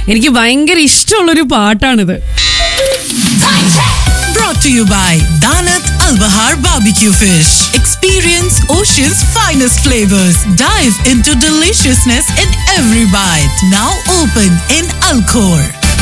എനിക്ക് ഭയങ്കര ഇഷ്ടമുള്ളൊരു പാട്ടാണിത് Brought to you by Danat Al Bahar Barbecue Fish. Experience ocean's finest flavors. Dive into deliciousness in every bite. Now open in Alcor.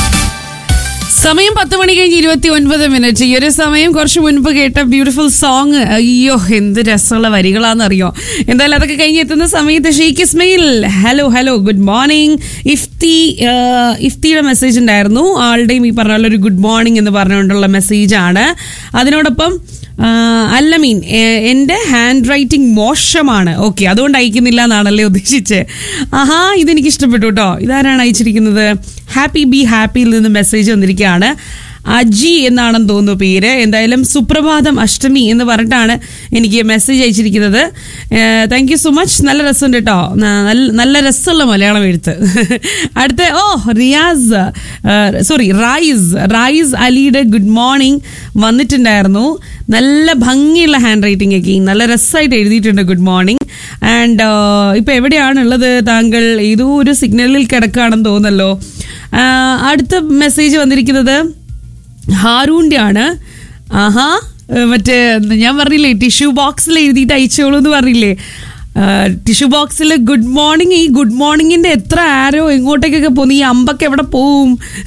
സമയം പത്ത് മണി കഴിഞ്ഞ് ഇരുപത്തി ഒൻപത് മിനിറ്റ് ഈ ഒരു സമയം കുറച്ച് മുൻപ് കേട്ട ബ്യൂട്ടിഫുൾ സോങ് അയ്യോ എന്ത് രസമുള്ള വരികളാണെന്നറിയോ എന്തായാലും അതൊക്കെ കഴിഞ്ഞ് എത്തുന്ന സമയത്ത് Sheikh Ismail hello hello good morning Ifti ആ, ഇഫ്തിയുടെ മെസ്സേജ് ഉണ്ടായിരുന്നു ആളുടെയും ഈ പറഞ്ഞ പോലെ ഒരു ഗുഡ് മോർണിംഗ് എന്ന് പറഞ്ഞുകൊണ്ടുള്ള മെസ്സേജാണ് അതിനോടൊപ്പം ആ, അല്ല മീൻ എൻ്റെ ഹാൻഡ് റൈറ്റിംഗ് മോശമാണ് ഓക്കെ അതുകൊണ്ട് അയക്കുന്നില്ല എന്നാണല്ലേ ഉദ്ദേശിച്ചത് ആഹാ ഇതെനിക്ക് ഇഷ്ടപ്പെട്ടു കേട്ടോ ഇതാരാണ് അയച്ചിരിക്കുന്നത് ഹാപ്പി ബി ഹാപ്പിയിൽ നിന്ന് മെസ്സേജ് വന്നിരിക്കുകയാണ് അജി എന്നാണെന്ന് തോന്നുന്നു പേര് എന്തായാലും സുപ്രഭാതം അഷ്ടമി എന്ന് പറഞ്ഞിട്ടാണ് എനിക്ക് മെസ്സേജ് അയച്ചിരിക്കുന്നത് താങ്ക് യു സോ മച്ച് നല്ല രസമുണ്ട് കേട്ടോ ന- നല്ല നല്ല രസമുള്ള മലയാളം എഴുത്ത് അടുത്ത ഓ റിയാസ് സോറി റൈസ് റൈസ് അലിയുടെ ഗുഡ് മോർണിംഗ് വന്നിട്ടുണ്ടായിരുന്നു നല്ല ഭംഗിയുള്ള ഹാൻഡ് റൈറ്റിംഗ് ഒക്കെ നല്ല രസമായിട്ട് എഴുതിയിട്ടുണ്ട് ഗുഡ് മോർണിംഗ് ആൻഡ് ഇപ്പൊ എവിടെയാണുള്ളത് താങ്കൾ ഏതോ ഒരു സിഗ്നലിൽ കിടക്കുകയാണെന്ന് തോന്നല്ലോ ആ, അടുത്ത മെസ്സേജ് വന്നിരിക്കുന്നത് ഹാരൂൻ്റെ ആണ് ആഹാ ഏ, മറ്റേ ഞാൻ പറഞ്ഞില്ലേ ടിഷ്യൂ ബോക്സിൽ എഴുതിയിട്ട് അയച്ചോളൂ എന്ന് പറഞ്ഞില്ലേ ടിഷ്യൂ ബോക്സിൽ ഗുഡ് മോർണിംഗ് ഈ ഗുഡ് മോർണിംഗിന്റെ എത്ര ആരോ എങ്ങോട്ടേക്കൊക്കെ പോകുന്നു ഈ അമ്പൊക്കെ എവിടെ പോവും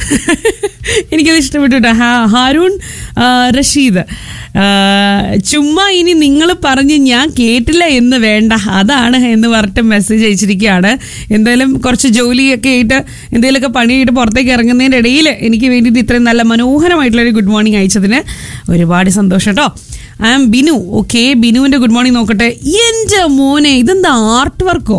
എനിക്കത് ഇഷ്ടപ്പെട്ടു കേട്ടോ ഹാ- ഹാരൂൺ ആ, റഷീദ് ആ, ചുമ്മാ ഇനി നിങ്ങൾ പറഞ്ഞ് ഞാൻ കേട്ടില്ല എന്ന് വേണ്ട അതാണ് എന്ന് പറഞ്ഞിട്ട് മെസ്സേജ് അയച്ചിരിക്കുകയാണ് എന്തായാലും കുറച്ച് ജോലിയൊക്കെ ആയിട്ട് എന്തെങ്കിലുമൊക്കെ പണിയായിട്ട് പുറത്തേക്ക് ഇറങ്ങുന്നതിൻ്റെ ഇടയിൽ എനിക്ക് വേണ്ടിയിട്ട് ഇത്രയും നല്ല മനോഹരമായിട്ടുള്ള ഒരു ഗുഡ് മോർണിംഗ് അയച്ചതിന് ഒരുപാട് സന്തോഷം കേട്ടോ ഐ ആം ബിനു ഓക്കെ ബിനുവിൻ്റെ ഗുഡ് മോർണിംഗ് നോക്കട്ടെ എൻ്റെ മോനെ ഇതെന്താ ആർട്ട് വർക്കോ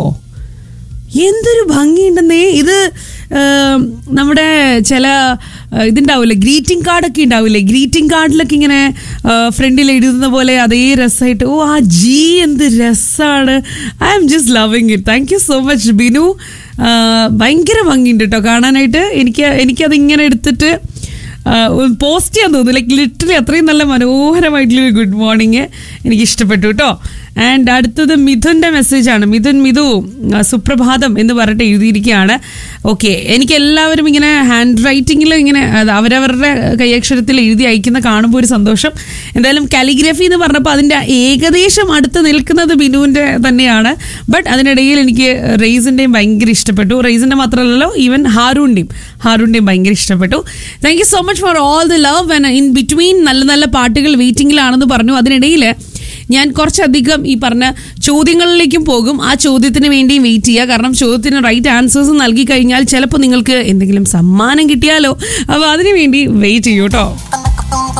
എന്തൊരു ഭംഗിയുണ്ടെന്നേ ഇത് ഏം, നമ്മുടെ ചില ഏ, ഇതുണ്ടാവില്ലേ ഗ്രീറ്റിംഗ് കാർഡൊക്കെ ഉണ്ടാവില്ലേ ഗ്രീറ്റിംഗ് കാർഡിലൊക്കെ ഇങ്ങനെ ഫ്രണ്ടിൽ എഴുതുന്ന പോലെ അതേ രസമായിട്ട് ഓ ആ ജി എന്ത് രസമാണ് I am just loving it thank you so much Binu ആ, ഭയങ്കര ഭംഗിയുണ്ട് കേട്ടോ കാണാനായിട്ട് എനിക്ക് എനിക്കത് ഇങ്ങനെ എടുത്തിട്ട് പോസ്റ്റ് ചെയ്യാൻ തോന്നുന്നു ലൈക്ക് ലിറ്ററലി അത്രയും നല്ല മനോഹരമായിട്ടുള്ളൊരു ഗുഡ് മോർണിംഗ് എനിക്ക് ഇഷ്ടപ്പെട്ടു കേട്ടോ ആൻഡ് അടുത്തത് മിഥുൻ്റെ മെസ്സേജാണ് മിഥുൻ മിഥു ആ, സുപ്രഭാതം എന്ന് പറഞ്ഞിട്ട് എഴുതിയിരിക്കുകയാണ് ഓക്കെ എനിക്ക് എല്ലാവരും ഇങ്ങനെ ഹാൻഡ് റൈറ്റിങ്ങിൽ ഇങ്ങനെ അത് അവരവരുടെ കൈയക്ഷരത്തിൽ എഴുതി അയക്കുന്ന കാണുമ്പോൾ ഒരു സന്തോഷം എന്തായാലും കാലിഗ്രഫി എന്ന് പറഞ്ഞപ്പോൾ അതിൻ്റെ ഏകദേശം അടുത്ത് നിൽക്കുന്നത് ബിനുവിൻ്റെ തന്നെയാണ് ബട്ട് അതിനിടയിൽ എനിക്ക് റെയ്സിൻ്റെയും ഭയങ്കര ഇഷ്ടപ്പെട്ടു റെയ്സിൻ്റെ മാത്രമല്ലല്ലോ ഈവൻ ഹാരൂൻ്റെയും ഹാരൂൻ്റെയും ഭയങ്കര ഇഷ്ടപ്പെട്ടു thank you so much for all the love and in between നല്ല നല്ല പാട്ടുകൾ വെയിറ്റിംഗിലാണെന്ന് പറഞ്ഞു അതിനിടയിൽ ഞാൻ കുറച്ചധികം ഈ പറഞ്ഞ ചോദ്യങ്ങളിലേക്കും പോകും ആ ചോദ്യത്തിന് വേണ്ടിയും വെയിറ്റ് ചെയ്യുക കാരണം ചോദ്യത്തിന് റൈറ്റ് ആൻസേഴ്സ് നൽകി കഴിഞ്ഞാൽ ചിലപ്പോൾ നിങ്ങൾക്ക് എന്തെങ്കിലും സമ്മാനം കിട്ടിയാലോ അപ്പോൾ അതിനു വേണ്ടി വെയിറ്റ് ചെയ്യൂ കേട്ടോ